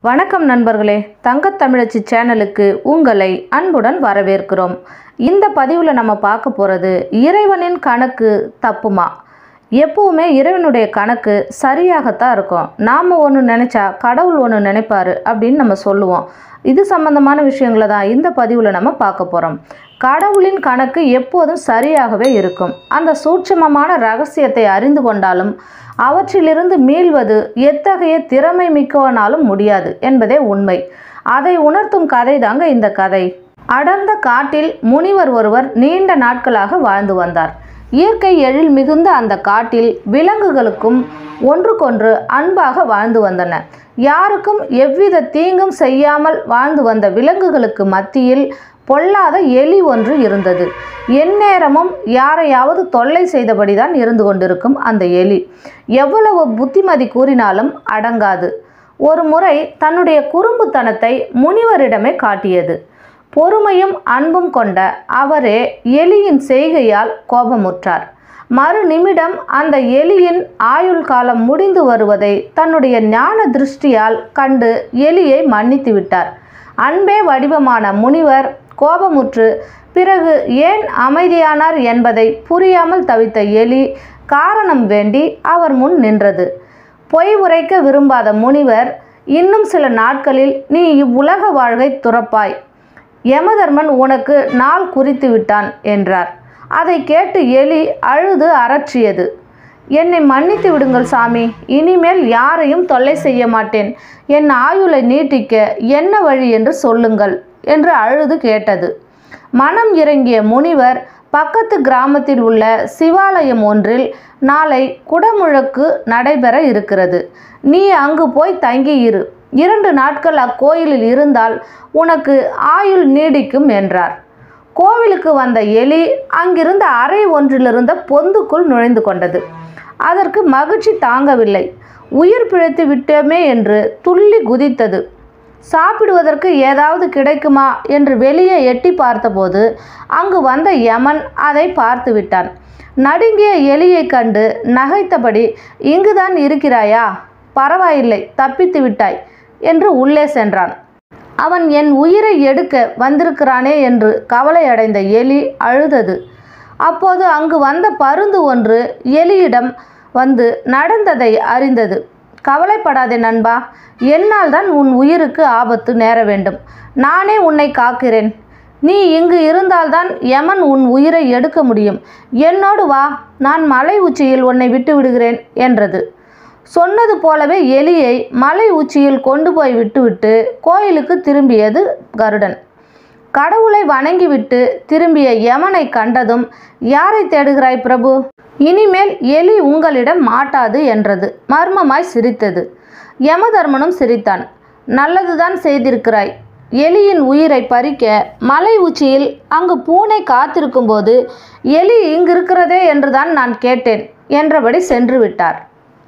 வணக்கம் நண்பர்களே தங்கத்தமிழச்சி சேனலுக்கு உங்களை அன்புடன் வரவேற்கிறோம் இந்த பதிவில் நம்ம பார்க்க போகிறது இறைவனின் கணக்கு தப்புமா எப்பவுமே இறைவனுடைய கணக்கு சரியாகத்தான் இருக்கும் நாம் ஒன்று நினச்சா கடவுள் ஒன்று நினைப்பாரு அப்படின்னு நம்ம சொல்லுவோம் இது சம்பந்தமான விஷயங்களை தான் இந்த பதிவில் நம்ம பார்க்க போகிறோம் கடவுளின் கணக்கு எப்போதும் சரியாகவே இருக்கும் அந்த சூட்சமமான ரகசியத்தை அறிந்து கொண்டாலும் அவற்றிலிருந்து மீள்வது எத்தகைய திறமை மிக்கவனாலும் முடியாது என்பதே உண்மை அதை உணர்த்தும் கதை தாங்க இந்த கதை அடர்ந்த காட்டில் முனிவர் ஒருவர் நீண்ட நாட்களாக வாழ்ந்து வந்தார் இயற்கை எழில் மிகுந்த அந்த காட்டில் விலங்குகளுக்கும் ஒன்றுக்கொன்று அன்பாக வாழ்ந்து வந்தன யாருக்கும் எவ்வித தீங்கும் செய்யாமல் வாழ்ந்து வந்த விலங்குகளுக்கு மத்தியில் பொல்லாத எலி ஒன்று இருந்தது எந்நேரமும் யாரையாவது தொல்லை செய்தபடிதான் இருந்து கொண்டிருக்கும் அந்த எலி எவ்வளவு புத்திமதி கூறினாலும் அடங்காது ஒரு முறை தன்னுடைய குறும்புத்தனத்தை முனிவரிடமே காட்டியது பொறுமையும் அன்பும் கொண்ட அவரே எலியின் செய்கையால் கோபமுற்றார் மறு நிமிடம் அந்த எலியின் ஆயுள் காலம் முடிந்து வருவதை தன்னுடைய ஞான திருஷ்டியால் கண்டு எலியை மன்னித்து விட்டார் அன்பே வடிவமான முனிவர் கோபமுற்று பிறகு ஏன் அமைதியானார் என்பதை புரியாமல் தவித்த எலி காரணம் வேண்டி அவர் முன் நின்றது பொய் உரைக்க விரும்பாத முனிவர் இன்னும் சில நாட்களில் நீ இவ்வுலக வாழ்வை துறப்பாய் யமதர்மன் உனக்கு நாள் குறித்து விட்டான் என்றார் அதை கேட்டு எலி அழுது அரற்றியது என்னை மன்னித்து விடுங்கள் சாமி இனிமேல் யாரையும் தொல்லை செய்ய மாட்டேன் என் ஆயுளை நீட்டிக்க என்ன வழி என்று சொல்லுங்கள் என்று அழுது கேட்டது மனம் இறங்கிய முனிவர் பக்கத்து கிராமத்தில் உள்ள சிவாலயம் ஒன்றில் நாளை குடமுழக்கு நடைபெற இருக்கிறது நீ அங்கு போய் தங்கியிரு இரண்டு நாட்கள் அக்கோயிலில் இருந்தால் உனக்கு ஆயுள் நீடிக்கும் என்றார் கோவிலுக்கு வந்த எலி அங்கிருந்த அறை ஒன்றிலிருந்த பொந்துக்குள் நுழைந்து கொண்டது அதற்கு மகிழ்ச்சி தாங்கவில்லை உயிர் பிழைத்து விட்டோமே என்று துள்ளி குதித்தது சாப்பிடுவதற்கு ஏதாவது கிடைக்குமா என்று வெளியே எட்டி பார்த்தபோது அங்கு வந்த யமன் அதை பார்த்து விட்டான் நடுங்கிய எலியை கண்டு நகைத்தபடி இங்குதான் இருக்கிறாயா பரவாயில்லை தப்பித்து விட்டாய் என்று உள்ளே சென்றான் அவன் என் உயிரை எடுக்க வந்திருக்கிறானே என்று கவலையடைந்த எலி அழுதது அப்போது அங்கு வந்த பருந்து ஒன்று எலியிடம் வந்து நடந்ததை அறிந்தது கவலைப்படாதே நண்பா என்னால் தான் உன் உயிருக்கு ஆபத்து நேர வேண்டும் நானே உன்னை காக்கிறேன் நீ இங்கு இருந்தால்தான் யமன் உன் உயிரை எடுக்க முடியும் என்னோடு வா நான் மலை உச்சியில் உன்னை விட்டு விடுகிறேன் என்றது சொன்னது போலவே எலியை மலை உச்சியில் கொண்டு போய் விட்டுவிட்டு கோயிலுக்கு திரும்பியது கருடன் கடவுளை வணங்கிவிட்டு திரும்பிய யமனை கண்டதும் யாரை தேடுகிறாய் பிரபு இனிமேல் எலி உங்களிடம் மாட்டாது என்றது மர்மமாய் சிரித்தது யமதர்மனும் சிரித்தான் நல்லதுதான் செய்திருக்கிறாய் எலியின் உயிரை பறிக்க மலை உச்சியில் அங்கு பூனை காத்திருக்கும்போது எலி இங்கிருக்கிறதே என்றுதான் நான் கேட்டேன் என்றபடி சென்று விட்டார்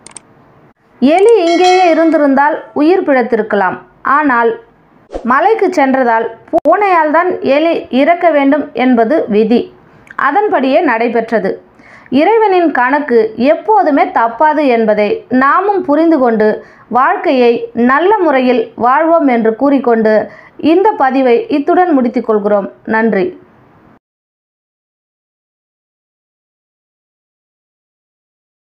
எலி இங்கேயே இருந்திருந்தால் உயிர் பிழைத்திருக்கலாம் ஆனால் மலைக்கு சென்றதால் பூனையால் தான் எலி இறக்க வேண்டும் என்பது விதி அதன்படியே நடைபெற்றது இறைவனின் கணக்கு எப்போதுமே தப்பாது என்பதை நாமும் புரிந்து கொண்டு வாழ்க்கையை நல்ல முறையில் வாழ்வோம் என்று கூறிக்கொண்டு இந்த பதிவை இத்துடன் முடித்துக்கொள்கிறோம் நன்றி